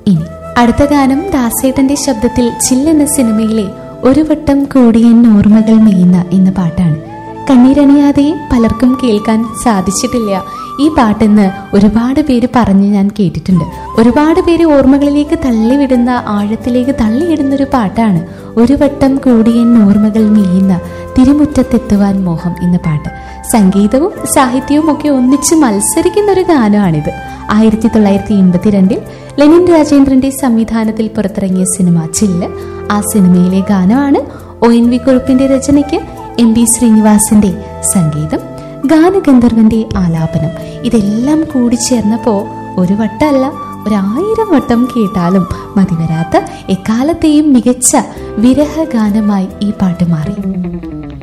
ഇനി അടുത്ത ഗാനം ദാസേട്ടന്റെ ശബ്ദത്തിൽ ചില്ലെന്ന സിനിമയിലെ ഒരു വട്ടം കൂടിയൻ ഓർമ്മകൾ മെയ്യുന്ന എന്ന പാട്ടാണ് കണ്ണീരണിയാതെയും പലർക്കും കേൾക്കാൻ സാധിച്ചിട്ടില്ല ഈ പാട്ടെന്ന് ഒരുപാട് പേര് പറഞ്ഞ് ഞാൻ കേട്ടിട്ടുണ്ട് ഒരുപാട് പേര് ഓർമ്മകളിലേക്ക് തള്ളിവിടുന്ന ആഴത്തിലേക്ക് തള്ളിയിടുന്ന ഒരു പാട്ടാണ് ഒരു വട്ടം കൂടിയൻ ഓർമ്മകൾ മെയ്യുന്ന തിരുമുറ്റത്തെത്തുവാൻ മോഹം എന്ന പാട്ട് സംഗീതവും സാഹിത്യവും ഒക്കെ ഒന്നിച്ച് മത്സരിക്കുന്ന ഒരു ഗാനമാണിത് ആയിരത്തി തൊള്ളായിരത്തി എൺപത്തിരണ്ടിൽ ലെനിൻ രാജേന്ദ്രന്റെ സംവിധാനത്തിൽ പുറത്തിറങ്ങിയ സിനിമ ചില്ല് ആ സിനിമയിലെ ഗാനമാണ് ഒ എൻ വി കുറുപ്പിന്റെ രചനയ്ക്ക് എം ബി ശ്രീനിവാസിന്റെ സംഗീതം ഗാനഗന്ധർവന്റെ ആലാപനം ഇതെല്ലാം കൂടി ചേർന്നപ്പോ ഒരു വട്ടമല്ല ഒരായിരം വട്ടം കേട്ടാലും മതിവരാത്ത എക്കാലത്തെയും മികച്ച വിരഹഗാനമായി ഈ പാട്ട് മാറി